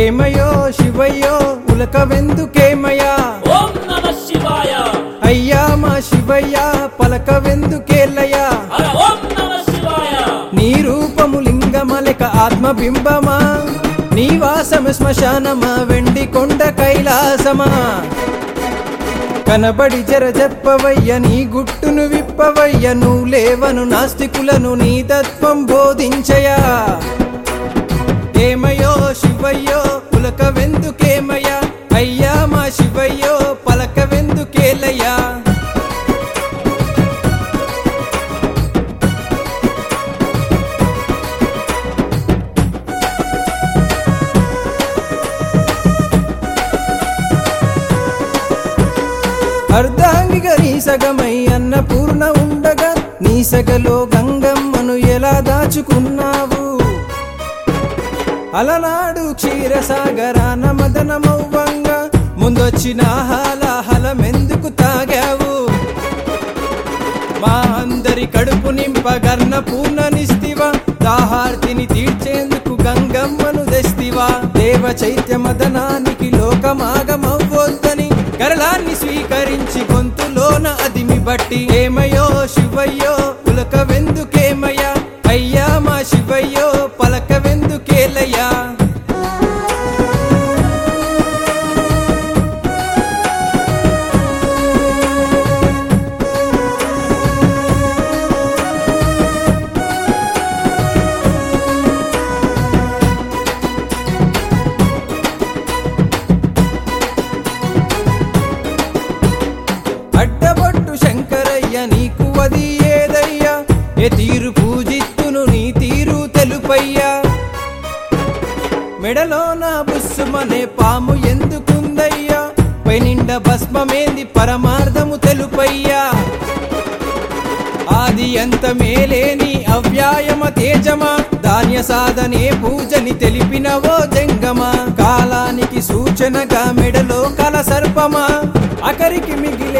ఏమయో శివయ్యో ఉలకవెందుకేమయ్యా ఓం నమ శివాయ అయ్యా మా శివయ్య పలకవెందుకేలయ్యా హర ఓం నమ శివాయ నీ రూపము లింగమలక ఆత్మబింబమా నీ వాసము శ్మశానమా వెండి కొండ కైలాసమా కనబడి జర చెప్పవయ్య నీ గుట్టును విప్పవయ్య నువ్వు లేవను నాస్తికులను నీ తత్వం బోధించయా ఏమయో శివయ్యో పులకవెందుకేమయ్యా అయ్యా మా శివయ్యో పలకవెందుకేలయ్యా అర్ధాంగిగా నీ సగమై అన్నపూర్ణ ఉండగా నీ సగలో గంగమ్మను ఎలా దాచుకున్నావు అలనాడు క్షీరసాగరాన మదనమవ్వంగా ముందొచ్చిన హాలాహలమెందుకు తాగావు మా అందరి కడుపు నింపగర్ణ పూర్ణనిస్తివా దాహార్తిని తీర్చేందుకు గంగమ్మను తెస్తివా దేవ చైత్య మదనానికి లోకమాగమవ్వొద్దని కరళాన్ని స్వీకరించి గొంతులోన అదిమి బట్టి ఏమయో శివయ్యో పులకవెందుకేమయ్యా అయ్యా మా శివయ్యో పలకవెందుకేలయ్యా అడ్డబొట్టు శంకరయ్య నీకు అది ఏదయ్యా ఏ తీరు పూజిత్తును నీ తీరు తెలుపయ్యా మెడలో నా బుస్సుమనే పాము ఎందుకుందయ్యా పైనిండ భస్మమేంది పరమార్థము తెలుపయ్యా ఆది ఎంత మేలేని అవ్యాయమ తేజమా ధాన్య సాధనే పూజని తెలిపినవో జంగమా కాలానికి సూచనగా మెడలో కల సర్పమా అకరికి మిగిలి